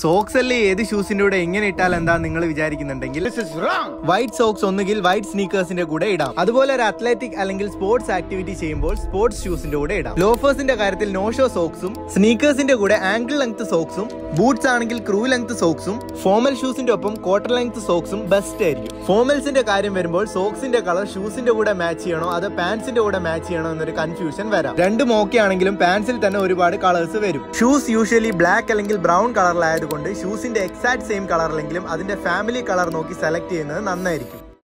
socks അല്ലേ ഏത് ഷൂസിന്റെ കൂടെ എങ്ങനെ ഇട്ടാൽ എന്താ നിങ്ങൾ വിചാരിക്കുന്നുണ്ടെങ്കിൽ വൈറ്റ് സോക്സ് ഒന്നുകിൽ വൈറ്റ് സ്നീക്കേഴ്സിന്റെ കൂടെ ഇടാം അതുപോലെ ഒരു അത്ലറ്റിക് അല്ലെങ്കിൽ സ്പോർട്സ് ആക്ടിവിറ്റി ചെയ്യുമ്പോൾ സ്പോർട്സ് ഷൂസിന്റെ കൂടെ ഇടാം ലോഫേഴ്സിന്റെ കാര്യത്തിൽ നോഷോ സോക്സും സ്നീക്കേഴ്സിന്റെ കൂടെ ആംഗിൾ ലെങ്ത് സോക്സും ബൂട്ട്സ് ആണെങ്കിൽ ക്രൂ ലെങ്ത് സോക്സും ഫോമൽ ഷൂസിന്റെ ഒപ്പം ക്വാർട്ടർ ലെങ്ത് സോക്സും ബെസ്റ്റ് ആയിരിക്കും ഫോമൽസിന്റെ കാര്യം വരുമ്പോൾ സോക്സിന്റെ കളർ ഷൂസിന്റെ കൂടെ മാച്ച് ചെയ്യണോ അതോ പാൻസിന്റെ കൂടെ മാച്ച് ചെയ്യണോ എന്നൊരു കൺഫ്യൂഷൻ വരാം രണ്ടും ഓക്കെ ആണെങ്കിലും പാൻസിൽ തന്നെ ഒരുപാട് കളേഴ്സ് വരും ഷൂസ് യൂഷ്വലി ബ്ലാക്ക് അല്ലെങ്കിൽ ബ്രൗൺ കളറിലായതുകൊണ്ട് ഷൂസിന്റെ എക്സാക്ട് സെയിം കളറിലെങ്കിലും അതിന്റെ ഫാമിലി കളർ നോക്കി സെലക്ട് ചെയ്യുന്നത് നന്നായിരിക്കും